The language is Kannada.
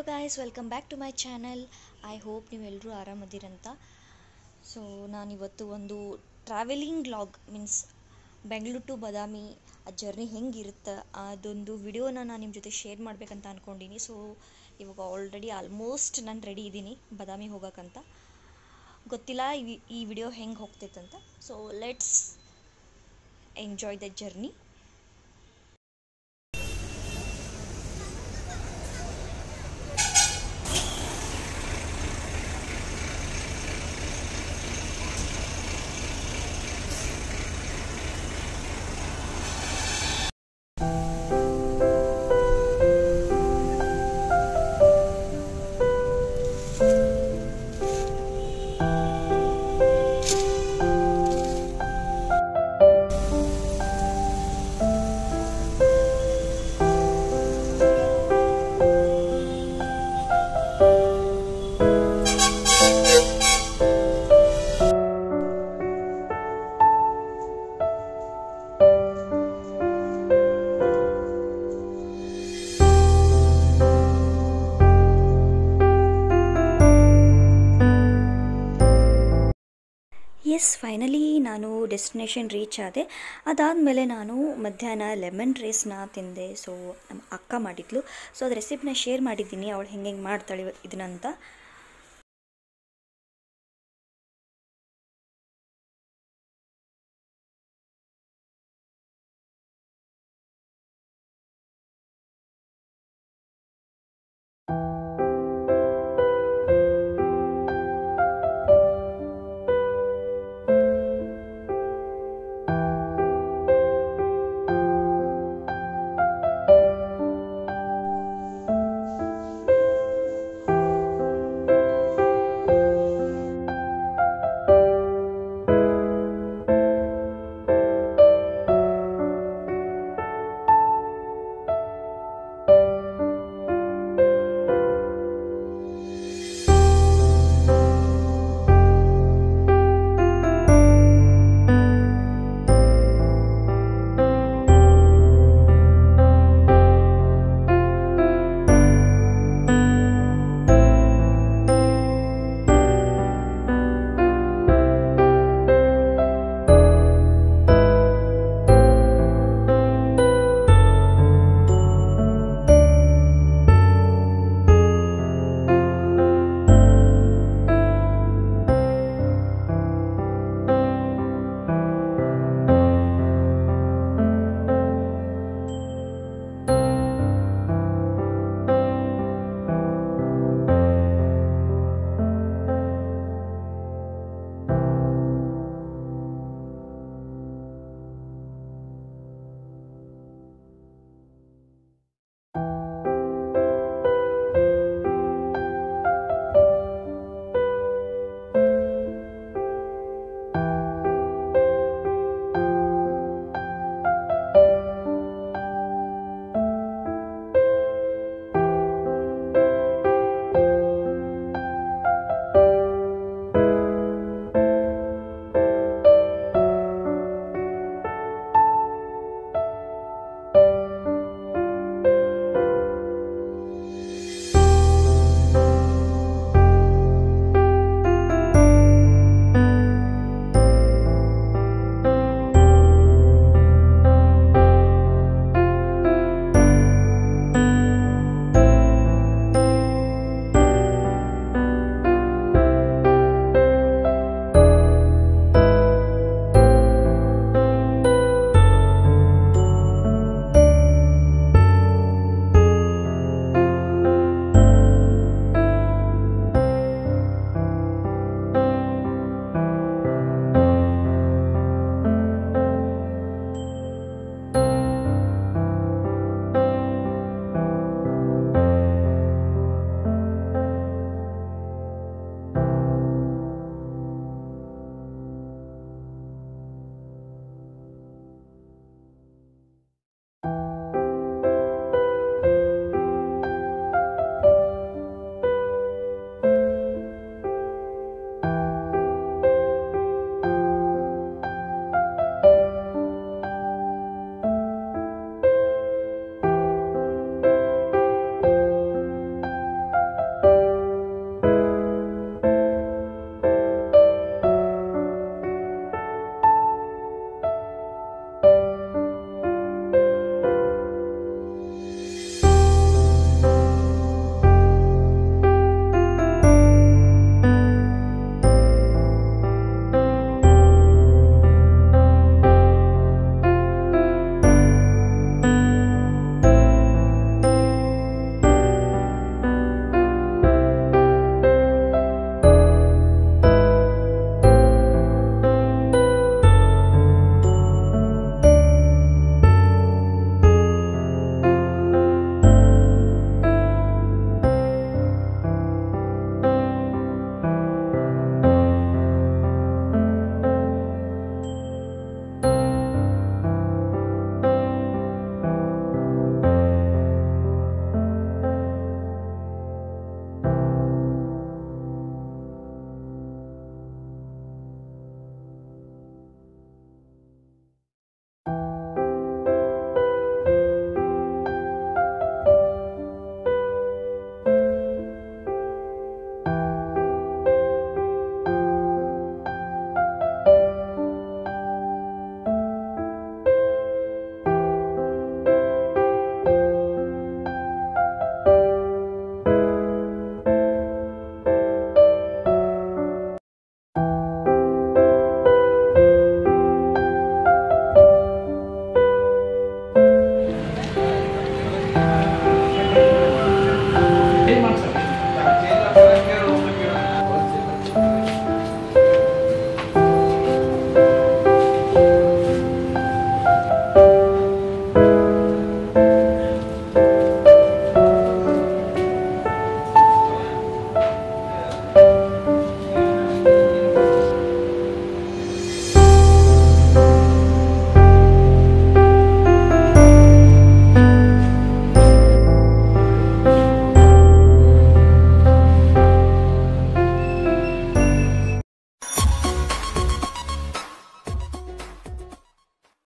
hello guys welcome back to my channel I hope ನೀವೆಲ್ಲರೂ ಆರಾಮದಿರಂತ ಸೊ ನಾನಿವತ್ತು ಒಂದು traveling log means Bengaluru to Badami ಆ ಜರ್ನಿ ಹೆಂಗಿರುತ್ತೆ ಅದೊಂದು ವಿಡಿಯೋನ ನಾನು ನಿಮ್ಮ ಜೊತೆ ಶೇರ್ ಮಾಡಬೇಕಂತ ಅಂದ್ಕೊಂಡೀನಿ ಸೊ ಇವಾಗ ಆಲ್ರೆಡಿ ಆಲ್ಮೋಸ್ಟ್ ನಾನು ರೆಡಿ ಇದ್ದೀನಿ ಬಾದಾಮಿ ಹೋಗೋಕ್ಕಂತ ಗೊತ್ತಿಲ್ಲ ಈ ಈ ವಿಡಿಯೋ ಹೆಂಗೆ ಹೋಗ್ತೈತಂತ so let's enjoy the journey yes finally ನಾನು ಡೆಸ್ಟಿನೇಷನ್ ರೀಚ್ ಆದೆ ಅದಾದಮೇಲೆ ನಾನು ಮಧ್ಯಾಹ್ನ ಲೆಮನ್ ರೈಸ್ನ ತಿಂದೆ ಸೊ ನಮ್ಮ ಅಕ್ಕ ಮಾಡಿದ್ಲು ಸೊ ಅದು ರೆಸಿಪಿನ ಶೇರ್ ಮಾಡಿದ್ದೀನಿ ಅವಳು ಹೆಂಗೆ ಹೆಂಗೆ ಮಾಡ್ತಾಳೆ ಇದನ್ನಂತ